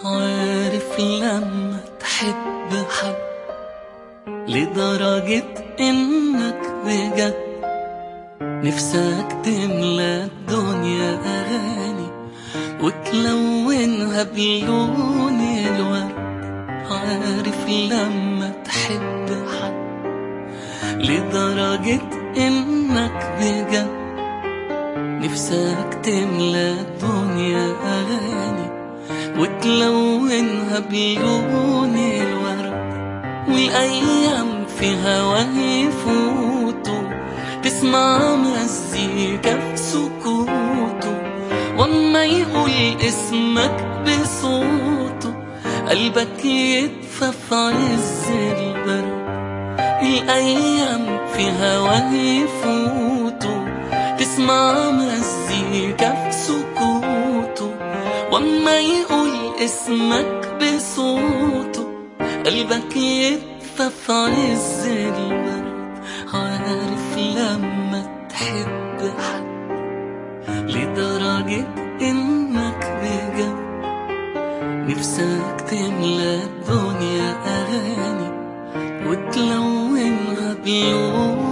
عارف لما تحب حد لدرجة انك بجد نفسك تملى الدنيا اغاني وتلونها بلون الورد عارف لما تحب حد لدرجة انك بجد نفسك تملى الدنيا اغاني وتلونها بلون الورد والايام في هواه يفوتوا تسمع مزيكا في سكوته واما يقول اسمك بصوته قلبك يدفى في عز البرد الايام في هواه يفوتوا تسمع مزيكا في سكوته واما يقول اسمك بصوته قلبك يدفى في عز البرد عارف لما تحب حد لدرجة انك بجد نفسك تملى الدنيا اغاني وتلونها بلون